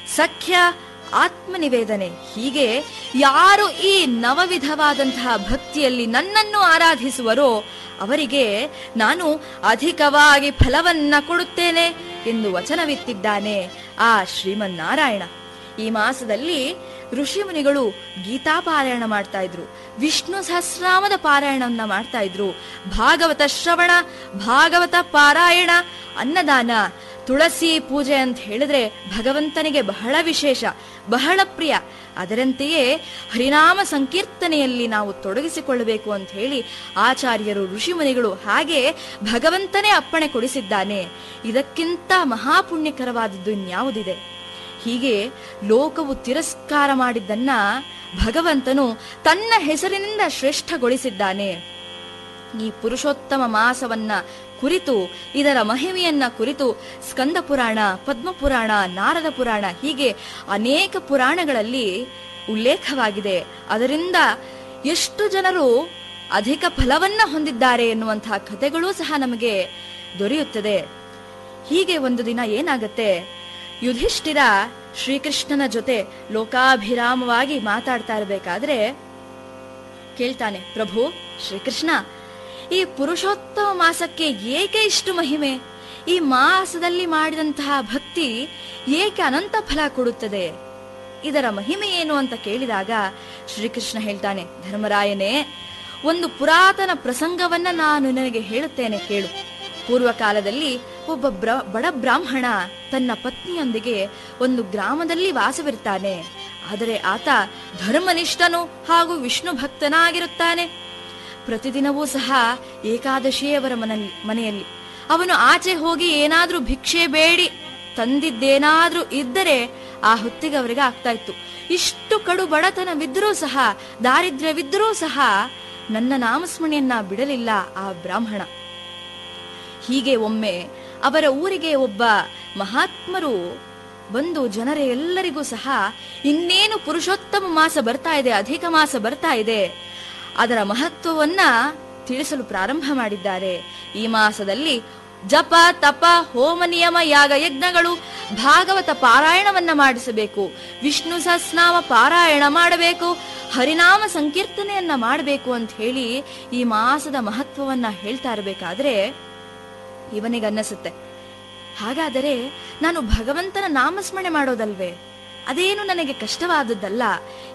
ಸಖ್ಯ ಆತ್ಮನಿವೇದನೆ ಹೀಗೆ ಯಾರು ಈ ನವವಿಧವಾದಂತಹ ಭಕ್ತಿಯಲ್ಲಿ ನನ್ನನ್ನು ಆರಾಧಿಸುವರೋ ಅವರಿಗೆ ನಾನು ಅಧಿಕವಾಗಿ ಫಲವನ್ನ ಕೊಡುತ್ತೇನೆ ಎಂದು ವಚನವಿತ್ತಿದ್ದಾನೆ ಆ ಶ್ರೀಮನ್ನಾರಾಯಣ ಈ ಮಾಸದಲ್ಲಿ ಋಷಿಮುನಿಗಳು ಗೀತಾ ಪಾರಾಯಣ ಮಾಡ್ತಾ ಇದ್ರು ವಿಷ್ಣು ಸಹಸ್ರಾಮದ ಪಾರಾಯಣವನ್ನ ಮಾಡ್ತಾ ಇದ್ರು ಭಾಗವತ ಶ್ರವಣ ಭಾಗವತ ಪಾರಾಯಣ ಅನ್ನದಾನ ತುಳಸಿ ಪೂಜೆ ಅಂತ ಹೇಳಿದ್ರೆ ಭಗವಂತನಿಗೆ ಬಹಳ ವಿಶೇಷ ಬಹಳ ಪ್ರಿಯ ಅದರಂತೆಯೇ ಹರಿನಾಮ ಸಂಕೀರ್ತನೆಯಲ್ಲಿ ನಾವು ತೊಡಗಿಸಿಕೊಳ್ಳಬೇಕು ಅಂತ ಹೇಳಿ ಆಚಾರ್ಯರು ಋಷಿಮುನಿಗಳು ಹಾಗೆ ಭಗವಂತನೇ ಅಪ್ಪಣೆ ಕೊಡಿಸಿದ್ದಾನೆ ಇದಕ್ಕಿಂತ ಮಹಾಪುಣ್ಯಕರವಾದದ್ದು ಇನ್ಯಾವುದಿದೆ ಹೀಗೆ ಲೋಕವು ತಿರಸ್ಕಾರ ಮಾಡಿದ್ದನ್ನ ಭಗವಂತನು ತನ್ನ ಹೆಸರಿನಿಂದ ಶ್ರೇಷ್ಠಗೊಳಿಸಿದ್ದಾನೆ ಈ ಪುರುಷೋತ್ತಮ ಮಾಸವನ್ನ ಕುರಿತು ಇದರ ಮಹಿಮೆಯನ್ನ ಕುರಿತು ಸ್ಕಂದ ಪುರಾಣ ಪದ್ಮಪುರಾಣ ನಾರದ ಪುರಾಣ ಹೀಗೆ ಅನೇಕ ಪುರಾಣಗಳಲ್ಲಿ ಉಲ್ಲೇಖವಾಗಿದೆ ಅದರಿಂದ ಎಷ್ಟು ಜನರು ಅಧಿಕ ಫಲವನ್ನ ಹೊಂದಿದ್ದಾರೆ ಎನ್ನುವಂತಹ ಕಥೆಗಳೂ ಸಹ ನಮಗೆ ದೊರೆಯುತ್ತದೆ ಹೀಗೆ ಒಂದು ದಿನ ಏನಾಗತ್ತೆ ಯುಧಿಷ್ಠಿರ ಶ್ರೀಕೃಷ್ಣನ ಜೊತೆ ಲೋಕಾಭಿರಾಮವಾಗಿ ಮಾತಾಡ್ತಾ ಇರಬೇಕಾದ್ರೆ ಕೇಳ್ತಾನೆ ಪ್ರಭು ಶ್ರೀಕೃಷ್ಣ ಈ ಪುರುಷೋತ್ತಮ ಮಾಸಕ್ಕೆ ಏಕೆ ಇಷ್ಟು ಮಹಿಮೆ ಈ ಮಾಸದಲ್ಲಿ ಮಾಡಿದಂತಹ ಭಕ್ತಿ ಏಕೆ ಅನಂತ ಫಲ ಕೊಡುತ್ತದೆ ಇದರ ಮಹಿಮೆ ಏನು ಅಂತ ಕೇಳಿದಾಗ ಶ್ರೀಕೃಷ್ಣ ಹೇಳ್ತಾನೆ ಧರ್ಮರಾಯನೇ ಒಂದು ಪುರಾತನ ಪ್ರಸಂಗವನ್ನ ನಾನು ನಿನಗೆ ಹೇಳುತ್ತೇನೆ ಕೇಳು ಪೂರ್ವ ಕಾಲದಲ್ಲಿ ಒಬ್ಬ ಬ್ರ ಬಡ ಬ್ರಾಹ್ಮಣ ತನ್ನ ಪತ್ನಿಯೊಂದಿಗೆ ಒಂದು ಗ್ರಾಮದಲ್ಲಿ ವಾಸವಿರ್ತಾನೆ ಆದರೆ ಆತ ಧರ್ಮನಿಷ್ಠನು ಹಾಗೂ ವಿಷ್ಣು ಭಕ್ತನಾಗಿರುತ್ತಾನೆ ಪ್ರತಿದಿನವೂ ಸಹ ಏಕಾದಶಿಯವರ ಮನಲ್ಲಿ ಮನೆಯಲ್ಲಿ ಅವನು ಆಚೆ ಹೋಗಿ ಏನಾದ್ರೂ ಭಿಕ್ಷೆ ಬೇಡಿ ತಂದಿದ್ದೇನಾದ್ರೂ ಇದ್ದರೆ ಆ ಹೊತ್ತಿಗೆ ಅವರಿಗೆ ಆಗ್ತಾ ಇತ್ತು ಇಷ್ಟು ಕಡು ಬಡತನವಿದ್ರೂ ಸಹ ದಾರಿದ್ರ್ಯವಿದ್ರೂ ಸಹ ನನ್ನ ನಾಮಸ್ಮರಣೆಯನ್ನ ಬಿಡಲಿಲ್ಲ ಆ ಬ್ರಾಹ್ಮಣ ಹೀಗೆ ಒಮ್ಮೆ ಅವರ ಊರಿಗೆ ಒಬ್ಬ ಮಹಾತ್ಮರು ಬಂದು ಜನರ ಎಲ್ಲರಿಗೂ ಸಹ ಇನ್ನೇನು ಪುರುಷೋತ್ತಮ ಮಾಸ ಬರ್ತಾ ಇದೆ ಅಧಿಕ ಮಾಸ ಬರ್ತಾ ಇದೆ ಅದರ ಮಹತ್ವವನ್ನ ತಿಳಿಸಲು ಪ್ರಾರಂಭ ಮಾಡಿದ್ದಾರೆ ಈ ಮಾಸದಲ್ಲಿ ಜಪ ತಪ ಹೋಮ ನಿಯಮ ಯಾಗ ಯಜ್ಞಗಳು ಭಾಗವತ ಪಾರಾಯಣವನ್ನ ಮಾಡಿಸಬೇಕು ವಿಷ್ಣು ಸಹಸ್ನಾಮ ಪಾರಾಯಣ ಮಾಡಬೇಕು ಹರಿನಾಮ ಸಂಕೀರ್ತನೆಯನ್ನ ಮಾಡಬೇಕು ಅಂತ ಹೇಳಿ ಈ ಮಾಸದ ಮಹತ್ವವನ್ನ ಹೇಳ್ತಾ ಇರಬೇಕಾದ್ರೆ ಇವನಿಗನ್ನಿಸುತ್ತೆ ಹಾಗಾದರೆ ನಾನು ಭಗವಂತನ ನಾಮಸ್ಮರಣೆ ಮಾಡೋದಲ್ವೇ ಅದೇನು ನನಗೆ ಕಷ್ಟವಾದದ್ದಲ್ಲ